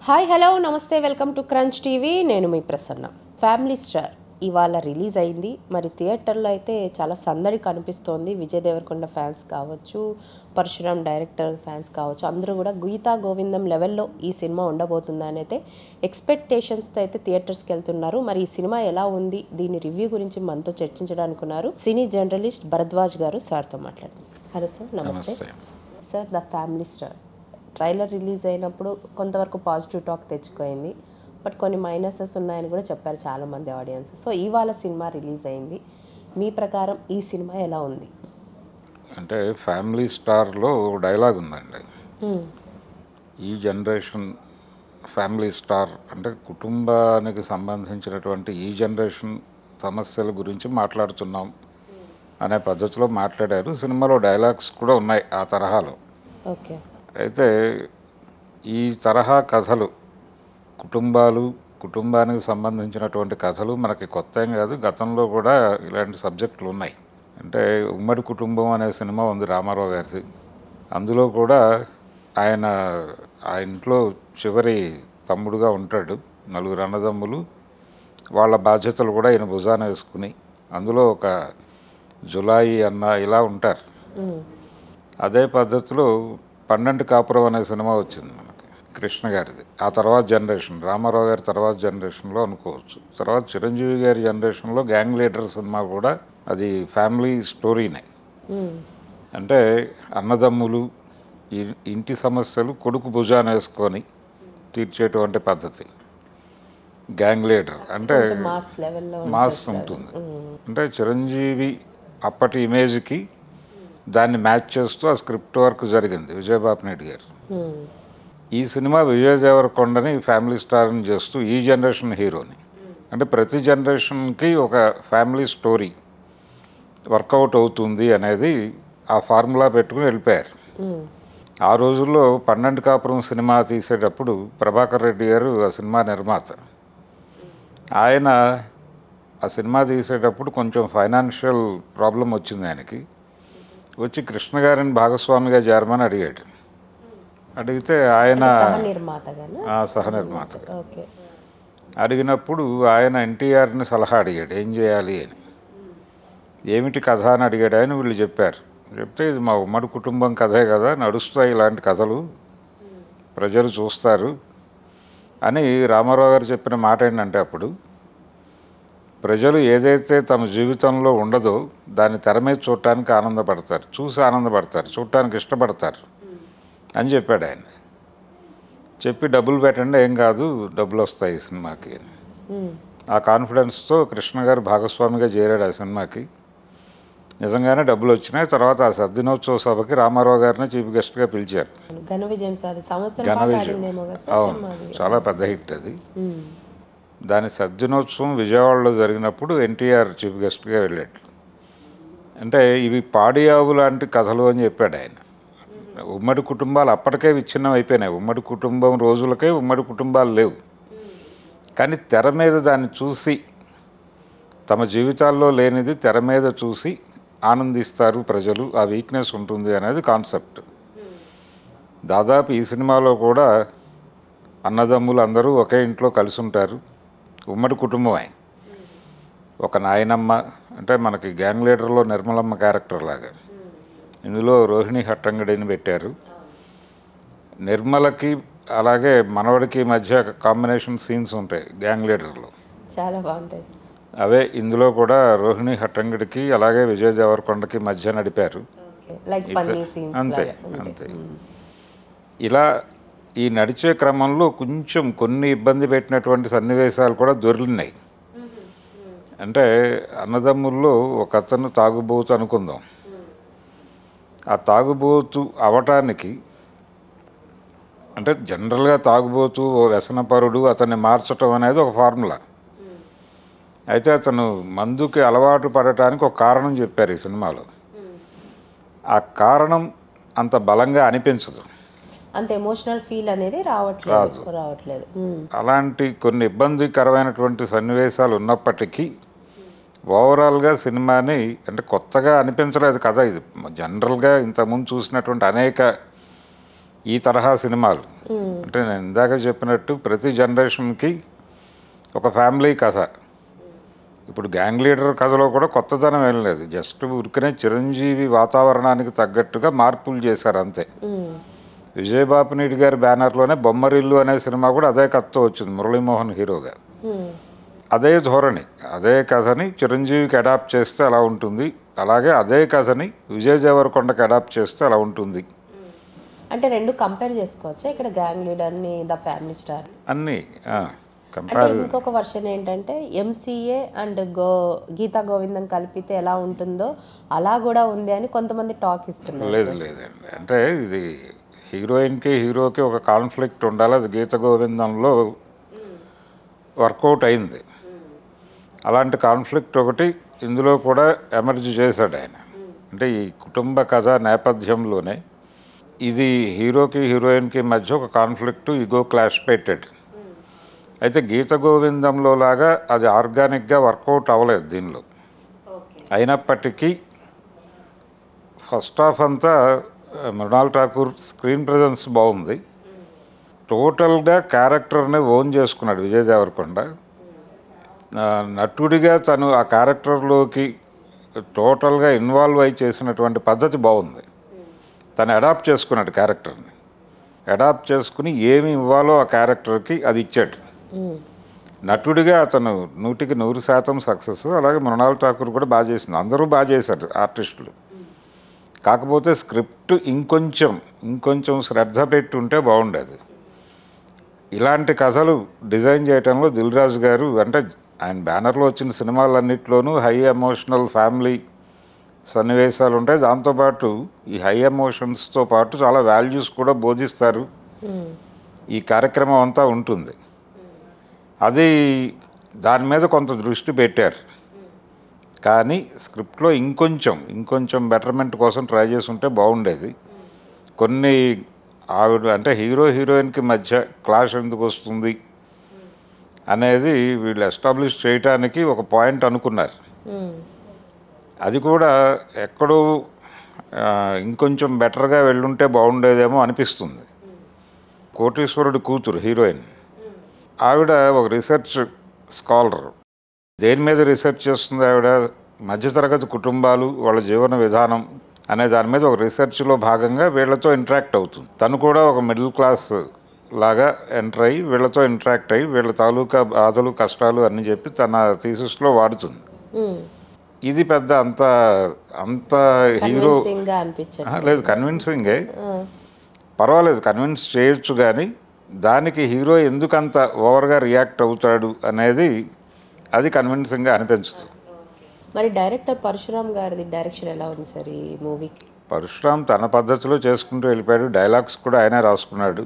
Hi hello నమస్తే welcome to Crunch TV నేను మీ ప్రసన్న ఫ్యామిలీ స్టార్ ఇవాళ రిలీజ్ అయింది మరి థియేటర్లో అయితే చాలా సందడి కనిపిస్తోంది విజయ్ దేవరకొండ ఫ్యాన్స్ కావచ్చు పరశురామ్ డైరెక్టర్ ఫ్యాన్స్ కావచ్చు అందరూ కూడా గీతా గోవిందం లెవెల్లో ఈ సినిమా ఉండబోతుందని అయితే ఎక్స్పెక్టేషన్స్తో అయితే థియేటర్స్కి వెళ్తున్నారు మరి ఈ సినిమా ఎలా ఉంది దీని రివ్యూ గురించి మనతో చర్చించడానికి ఉన్నారు సినీ జర్నలిస్ట్ భరద్వాజ్ గారు సార్తో మాట్లాడుతున్నారు హలో సార్ నమస్తే నమస్తే sir the family star trailer release అయినప్పుడు కొంతవరకు పాజిటివ్ టాక్ తెచ్చుకోయింది బట్ కొన్ని మైనసెస్ ఉన్నాయని కూడా చెప్పారు చాలామంది ఆడియన్స్ సో ఇవాళ సినిమా రిలీజ్ అయింది మీ ప్రకారం ఈ సినిమా ఎలా ఉంది అంటే ఫ్యామిలీ స్టార్లో డైలాగ్ ఉందండి ఈ జనరేషన్ ఫ్యామిలీ స్టార్ అంటే కుటుంబానికి సంబంధించినటువంటి ఈ జనరేషన్ సమస్యల గురించి మాట్లాడుతున్నాం అనే పద్ధతిలో మాట్లాడారు సినిమాలో డైలాగ్స్ కూడా ఉన్నాయి ఆ తరహాలో ఓకే అయితే ఈ తరహా కథలు కుటుంబాలు కుటుంబానికి సంబంధించినటువంటి కథలు మనకి కొత్త ఏం కాదు గతంలో కూడా ఇలాంటి సబ్జెక్టులు ఉన్నాయి అంటే ఉమ్మడి కుటుంబం అనే సినిమా ఉంది రామారావు గారిది అందులో కూడా ఆయన ఆ ఇంట్లో చివరి తమ్ముడుగా ఉంటాడు నలుగురు అన్నదమ్ములు వాళ్ళ బాధ్యతలు కూడా ఈయన భుజాన వేసుకుని అందులో ఒక జులాయి అన్న ఇలా ఉంటారు అదే పద్ధతిలో పన్నెండు కాపురం అనే సినిమా వచ్చింది మనకి కృష్ణ గారిది ఆ తర్వాత జనరేషన్ రామారావు గారి తర్వాత జనరేషన్లో అనుకోవచ్చు తర్వాత చిరంజీవి గారి జనరేషన్లో గ్యాంగ్ లీడర్ సినిమా కూడా అది ఫ్యామిలీ స్టోరీనే అంటే అన్నదమ్ములు ఈ ఇంటి సమస్యలు కొడుకు భుజాన వేసుకొని తీర్చేటువంటి పద్ధతి గ్యాంగ్ లీడర్ అంటే కొంచెం మాస్ లెవెల్లో మాస్ ఉంటుంది అంటే చిరంజీవి అప్పటి ఇమేజ్కి దాన్ని మ్యాచ్ చేస్తూ ఆ స్క్రిప్ట్ వర్క్ జరిగింది విజయబాబు నాయుడు గారు ఈ సినిమా విజయ్ దేవరకొండని ఫ్యామిలీ స్టార్ని చేస్తూ ఈ జనరేషన్ హీరోని అంటే ప్రతి జనరేషన్కి ఒక ఫ్యామిలీ స్టోరీ వర్కౌట్ అవుతుంది అనేది ఆ ఫార్ములా పెట్టుకుని వెళ్ళిపోయారు ఆ రోజుల్లో పన్నెండు కాపురం సినిమా తీసేటప్పుడు ప్రభాకర్ రెడ్డి గారు ఆ సినిమా నిర్మాత ఆయన ఆ సినిమా తీసేటప్పుడు కొంచెం ఫైనాన్షియల్ ప్రాబ్లం వచ్చింది ఆయనకి వచ్చి కృష్ణ గారిని భాగస్వామిగా చేరమని అడిగాడు అడిగితే ఆయన సహ నిర్మాతగానా ఆ సహ నిర్మాత ఓకే అడిగినప్పుడు ఆయన ఎన్టీఆర్ని సలహా అడిగాడు ఏం చేయాలి అని ఏమిటి కథ అని అడిగాడు ఆయన వీళ్ళు చెప్పారు చెప్తే ఇది మా ఉమ్మడి కుటుంబం కథే కదా నడుస్తాయి ఇలాంటి కథలు ప్రజలు చూస్తారు అని రామారావు గారు చెప్పిన మాట ఏంటంటే అప్పుడు ప్రజలు ఏదైతే తమ జీవితంలో ఉండదో దాన్ని తెర మీద చూడటానికి ఆనందపడతారు చూసి ఆనందపడతారు చూడటానికి ఇష్టపడతారు అని చెప్పాడు ఆయన చెప్పి డబ్బులు పెట్టండి ఏం కాదు డబ్బులు వస్తాయి ఈ సినిమాకి అని ఆ కాన్ఫిడెన్స్తో కృష్ణ గారు భాగస్వామిగా చేరాడు ఆ సినిమాకి నిజంగానే డబ్బులు వచ్చినాయి తర్వాత ఆ సద్దినోత్సవ సభకి రామారావు గారిని చీఫ్ గెస్ట్గా పిలిచారు ఘన విజయం సార్ సంవత్సరం ఘన పాటు విజయం ఆడిందేమో కదా సార్ అవును సినిమా అది. చాలా పెద్ద హిట్ అది ఉమ్. దాని సద్దినోత్సవం విజయవాడలో జరిగినప్పుడు ఎన్టీఆర్ చీఫ్ గెస్ట్గా వెళ్ళాడు అంటే ఇవి పాడియావు లాంటి కథలు అని చెప్పాడు ఆయన ఉమ్మడి కుటుంబాలు అప్పటికే విచ్ఛిన్నం అయిపోయినాయి ఉమ్మడి కుటుంబం రోజులకే ఉమ్మడి కుటుంబాలు లేవు కానీ తెర మీద దాన్ని చూసి తమ జీవితాల్లో లేనిది తెర మీద చూసి ఆనందిస్తారు ప్రజలు ఆ వీక్నెస్ ఉంటుంది అనేది కాన్సెప్ట్ దాదాపు ఈ సినిమాలో కూడా అన్నదమ్ములు అందరూ ఒకే ఇంట్లో కలిసి ఉంటారు ఉమ్మడి కుటుంబమే ఒక నాయనమ్మ అంటే మనకి గ్యాంగ్ లీడర్లో నిర్మలమ్మ క్యారెక్టర్ లాగా ఇందులో రోహిణి హట్టంగడిని పెట్టారు నిర్మలకి అలాగే మనవడికి మధ్య కాంబినేషన్ సీన్స్ ఉంటాయి గ్యాంగ్ లీడర్లో చాలా బాగుంటాయి అవే ఇందులో కూడా రోహిణి హట్టంగడికి అలాగే విజయ్ దేవరకొండకి మధ్య నడిపారు లైక్ ఫన్నీ సీన్స్ అంతే అంతే ఇలా ఈ నడిచే క్రమంలో కొంచెం కొన్ని ఇబ్బంది పెట్టినటువంటి సన్నివేశాలు కూడా దొరికినాయి అంటే అన్నదమ్ముల్లో ఒక అతను తాగుబోతు అనుకుందాం ఆ తాగుబోతు అవటానికి అంటే జనరల్గా తాగుబోతు ఓ వ్యసనపరుడు అతన్ని మార్చటం అనేది ఒక ఫార్ములా అయితే అతను మందుకి అలవాటు పడటానికి ఒక కారణం చెప్పారు ఈ సినిమాలో ఆ కారణం అంత బలంగా అనిపించదు అంత ఎమోషనల్ ఫీల్ అనేది రావట్లేదు రావట్లేదు ఉమ్. అలాంటి కొన్ని ఇబ్బందికరమైనటువంటి సన్నివేశాలు ఉన్నప్పటికీ ఓవరాల్గా సినిమాని అంటే కొత్తగా అనిపించలేదు కదా ఇది జనరల్గా ఇంతకుముందు చూసినటువంటి అనేక ఈ తరహా సినిమాలు అంటే నేను ఇందాక చెప్పినట్టు ప్రతి జనరేషన్కి ఒక ఫ్యామిలీ కథ ఇప్పుడు గ్యాంగ్ లీడర్ కథలో కూడా కొత్తదనం ఏం లేదు జస్ట్ ఉరికనే చిరంజీవి వాతావరణానికి తగ్గట్టుగా మార్పులు చేశారు అంతే మ్మ్. విజయబాపినీడి గారి బ్యానర్లోనే బొమ్మరిల్లు అనే సినిమా కూడా అదే కథతో వచ్చింది మురళీమోహన్ హీరోగా మ్మ్. అదే ధోరణి అదే కథని చిరంజీవికి అడాప్ట్ చేస్తే అలా ఉంటుంది అలాగే అదే కథని విజయ్ దేవరకొండకి అడాప్ట్ చేస్తే అలా ఉంటుంది అంటే రెండు కంపేర్ చేసుకోవచ్చా ఇక్కడ గ్యాంగ్ లీడర్ని ద ఫ్యామిలీ స్టార్ అన్నీ అంటే కంపేర్ ఇంకొక వర్షన్ ఏంటంటే ఎంసీఏ అండ్ గో గీతా గోవిందం కలిపితే ఎలా ఉంటుందో అలా కూడా ఉంది అని కొంతమంది టాక్ ఇస్తున్నారు లేదు లేదండి అంటే ఇది హీరోయిన్కి హీరోకి ఒక కాన్ఫ్లిక్ట్ ఉండాలి అది గీత గోవిందంలో వర్కౌట్ అయింది అలాంటి కాన్ఫ్లిక్ట్ ఒకటి ఇందులో కూడా ఎమర్జ్ చేశాడు ఆయన అంటే ఈ కుటుంబ కథ నేపథ్యంలోనే ఇది హీరోకి హీరోయిన్కి మధ్య ఒక కాన్ఫ్లిక్ట్ ఈగో క్లాష్ పెట్టాడు అయితే గీత గోవిందంలో లాగా అది ఆర్గానిక్గా వర్కౌట్ అవ్వలేదు దీనిలో అయినప్పటికీ ఫస్ట్ హాఫ్ అంతా ఆ, మృణాల్ ఠాకూర్ స్క్రీన్ ప్రజెన్స్ బాగుంది టోటల్గా క్యారెక్టర్ని ఓన్ చేసుకున్నాడు విజయ్ దేవరకొండ ఆ, నటుడిగా తను ఆ క్యారెక్టర్లోకి టోటల్గా ఇన్వాల్వ్ అయి చేసినటువంటి పద్ధతి బాగుంది తను అడాప్ట్ చేసుకున్నాడు క్యారెక్టర్ని అడాప్ట్ చేసుకుని ఏమి ఇవ్వాలో ఆ క్యారెక్టర్కి అది ఇచ్చాడు మ్మ్. నటుడిగా అతను నూటికి నూరు శాతం సక్సెస్ అలాగే మృణాల్ ఠాకూర్ కూడా బాగా చేసింది అందరూ బాగా చేశారు ఆర్టిస్టులు కాకపోతే స్క్రిప్ట్ ఇంకొంచెం ఇంకొంచెం శ్రద్ధ పెట్టి ఉంటే బాగుండేది ఇలాంటి కథలు డిజైన్ చేయడంలో దిల్ రాజు గారు అంటే ఆయన బ్యానర్లో వచ్చిన సినిమాలన్నింటిలోనూ హై ఎమోషనల్ ఫ్యామిలీ సన్నివేశాలు ఉంటాయి దాంతోపాటు ఈ హై ఎమోషన్స్తో పాటు చాలా వాల్యూస్ కూడా బోధిస్తారు మ్మ్. ఈ కార్యక్రమం అంతా ఉంటుంది అది దాని మీద కొంత దృష్టి పెట్టారు కానీ స్క్రిప్ట్లో ఇంకొంచెం ఇంకొంచెం బెటర్మెంట్ కోసం ట్రై చేసి ఉంటే బాగుండేది కొన్ని ఆవిడ అంటే హీరో హీరోయిన్కి మధ్య క్లాష్ ఎందుకు వస్తుంది అనేది వీళ్ళు ఎస్టాబ్లిష్ చేయటానికి ఒక పాయింట్ అనుకున్నారు మ్మ్. అది కూడా ఎక్కడో ఆ, ఇంకొంచెం బెటర్గా వెళ్ళుంటే బాగుండేదేమో అనిపిస్తుంది కోటీశ్వరుడి కూతురు హీరోయిన్ ఆవిడ ఒక రీసెర్చ్ స్కాలర్ దేని మీద రీసెర్చ్ చేస్తుంది ఆవిడ మధ్యతరగతి కుటుంబాలు వాళ్ళ జీవన విధానం అనే దాని మీద ఒక రీసెర్చ్లో భాగంగా వీళ్ళతో ఇంటరాక్ట్ అవుతుంది తను కూడా ఒక మిడిల్ క్లాస్ లాగా ఎంటర్ అయ్యి వీళ్ళతో ఇంటరాక్ట్ అయ్యి వీళ్ళ తాలూకా బాధలు కష్టాలు అన్ని చెప్పి తన థీసిస్లో వాడుతుంది మ్మ్. ఇది పెద్ద అంత అంత హీరో Convincing గా అనిపించదు ఆ, లేదు కన్విన్సింగే ఆ. పర్వాలేదు కన్విన్స్ చేయొచ్చు కానీ దానికి హీరో ఎందుకంత ఓవర్గా రియాక్ట్ అవుతాడు అనేది అది కన్విన్సింగ్గా అనిపించదు మరి డైరెక్టర్ పరశురామ్ గారిది డైరెక్షన్ ఎలా ఉంది సార్ ఈ మూవీకి పరశురామ్ తన పద్ధతిలో చేసుకుంటూ వెళ్ళిపోయాడు డైలాగ్స్ కూడా ఆయనే రాసుకున్నాడు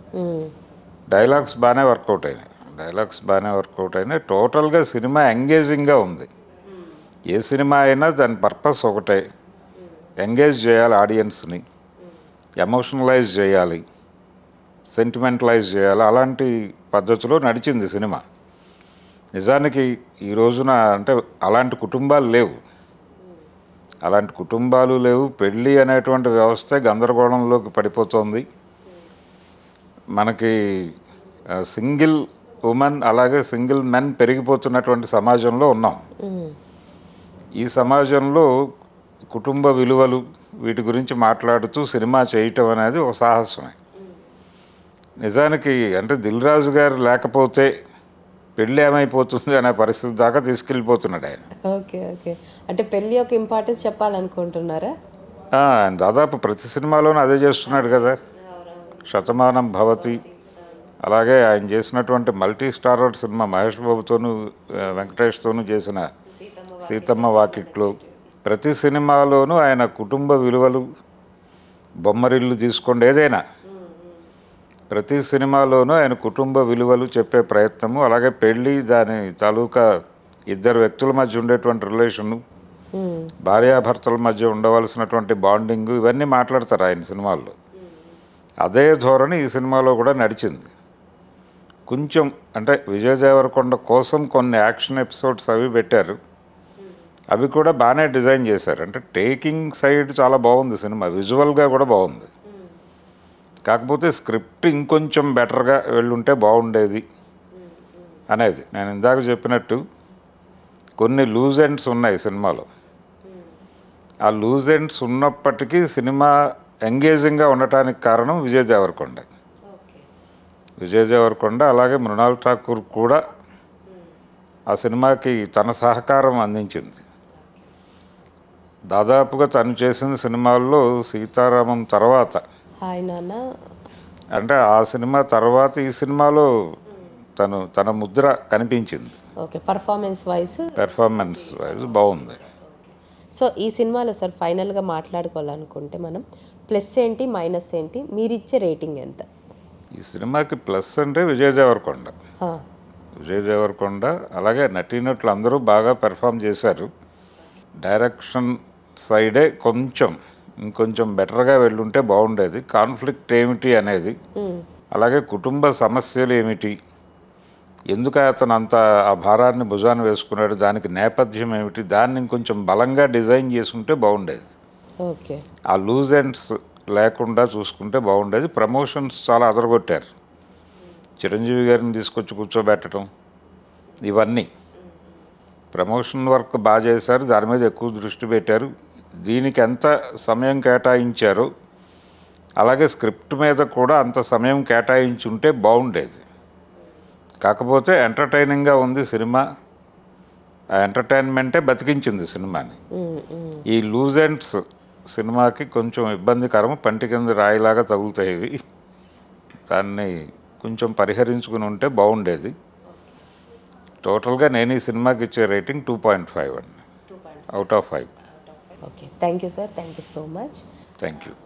డైలాగ్స్ బాగానే వర్కౌట్ అయినాయి డైలాగ్స్ బాగానే వర్కౌట్ అయినాయి టోటల్గా సినిమా ఎంగేజింగ్గా ఉంది ఏ సినిమా అయినా దాని పర్పస్ ఒకటే ఎంగేజ్ చేయాలి ఆడియన్స్ని ఎమోషనలైజ్ చేయాలి సెంటిమెంటలైజ్ చేయాలి అలాంటి పద్ధతిలో నడిచింది సినిమా నిజానికి ఈ రోజున అంటే అలాంటి కుటుంబాలు లేవు అలాంటి కుటుంబాలు లేవు పెళ్ళి అనేటువంటి వ్యవస్థే గందరగోళంలోకి పడిపోతుంది మనకి సింగిల్ ఉమెన్ అలాగే సింగిల్ మెన్ పెరిగిపోతున్నటువంటి సమాజంలో ఉన్నాం ఈ సమాజంలో కుటుంబ విలువలు వీటి గురించి మాట్లాడుతూ సినిమా చేయటం అనేది ఒక సాహసమే నిజానికి అంటే దిల్ రాజు గారు లేకపోతే పెళ్ళి ఏమైపోతుంది అనే పరిస్థితి దాకా తీసుకెళ్ళిపోతున్నాడు ఆయన ఓకే ఓకే అంటే పెళ్ళి యొక్క ఇంపార్టెన్స్ చెప్పాలనుకుంటున్నారా ఆ, ఆయన దాదాపు ప్రతి సినిమాలోనూ అదే చేస్తున్నాడు కదా శతమానం భవతి అలాగే ఆయన చేసినటువంటి మల్టీ స్టారర్ సినిమా మహేష్ బాబుతోనూ ఆ, వెంకటేష్తోనూ చేసిన సీతమ్మ వాకిట్లో ప్రతి సినిమాలోనూ ఆయన కుటుంబ విలువలు బొమ్మరిల్లు తీసుకోండి ఏదైనా ప్రతి సినిమాలోనూ ఆయన కుటుంబ విలువలు చెప్పే ప్రయత్నము అలాగే పెళ్ళి దాని తాలూకా ఇద్దరు వ్యక్తుల మధ్య ఉండేటువంటి రిలేషను మ్మ్. భార్యాభర్తల మధ్య ఉండవలసినటువంటి బాండింగ్ ఇవన్నీ మాట్లాడతారు ఆయన సినిమాల్లో అదే ధోరణి ఈ సినిమాలో కూడా నడిచింది కొంచెం అంటే విజయ్ దేవరకొండ కోసం కొన్ని యాక్షన్ ఎపిసోడ్స్ అవి పెట్టారు అవి కూడా బాగానే డిజైన్ చేశారు అంటే టేకింగ్ సైడ్ చాలా బాగుంది సినిమా విజువల్గా కూడా బాగుంది కాకపోతే స్క్రిప్ట్ ఇంకొంచెం బెటర్గా వెళ్ళుంటే బాగుండేది అనేది నేను ఇందాక చెప్పినట్టు కొన్ని లూజ్ ఎండ్స్ ఉన్నాయి సినిమాలో ఆ లూజ్ ఎండ్స్ ఉన్నప్పటికీ సినిమా ఎంగేజింగ్గా ఉండటానికి కారణం విజయ్ దేవరకొండ విజయ్ దేవరకొండ అలాగే మృణాల్ ఠాకూర్ కూడా ఆ సినిమాకి తన సహకారం అందించింది దాదాపుగా తను చేసిన సినిమాల్లో సీతారామం తర్వాత హాయ్ నాన్న అంటే ఆ సినిమా తర్వాత ఈ సినిమాలో తను తన ముద్ర కనిపించింది okay performance wise performance wise బాగుంది సో ఈ సినిమాలో సార్ ఫైనల్గా మాట్లాడుకోవాలనుకుంటే మనం ప్లస్ ఏంటి మైనస్ ఏంటి మీరు ఇచ్చే రేటింగ్ ఎంత ఈ సినిమాకి ప్లస్ అంటే విజయ్ దేవరకొండ ఆ, విజయ్ దేవరకొండ అలాగే నటీనటులు అందరూ బాగా పెర్ఫామ్ చేశారు డైరెక్షన్ సైడే కొంచెం ఇంకొంచెం బెటర్గా వెళ్ళుంటే బాగుండేది కాన్ఫ్లిక్ట్ ఏమిటి అనేది ఉమ్, అలాగే కుటుంబ సమస్యలు ఏమిటి ఎందుకు అతను అంత ఆ భారాన్ని భుజాన్ని వేసుకున్నాడు దానికి నేపథ్యం ఏమిటి దాన్ని ఇంకొంచెం బలంగా డిజైన్ చేసుకుంటే బాగుండేది ఓకే ఆ లూజ్ ఎండ్స్ లేకుండా చూసుకుంటే బాగుండేది ప్రమోషన్స్ చాలా అదరగొట్టారు చిరంజీవి గారిని తీసుకొచ్చి కూర్చోబెట్టడం ఇవన్నీ ప్రమోషన్ వర్క్ బాగా చేశారు దాని మీద ఎక్కువ దృష్టి పెట్టారు దీనికి ఎంత సమయం కేటాయించారో అలాగే స్క్రిప్ట్ మీద కూడా అంత సమయం కేటాయించి ఉంటే బాగుండేది కాకపోతే ఎంటర్టైనింగ్గా ఉంది సినిమా ఆ ఎంటర్టైన్మెంటే బతికించింది సినిమాని ఉమ్, ఉమ్, ఈ లూజ్ ఎండ్స్ సినిమాకి కొంచెం ఇబ్బందికరం పంటి కింద రాయిలాగా తగులుతాయి ఇవి దాన్ని కొంచెం పరిహరించుకుని ఉంటే బాగుండేది టోటల్గా నేను ఈ సినిమాకి ఇచ్చే రేటింగ్ టూ పాయింట్ ఫైవ్ అండి out of five okay thank you sir thank you so much thank you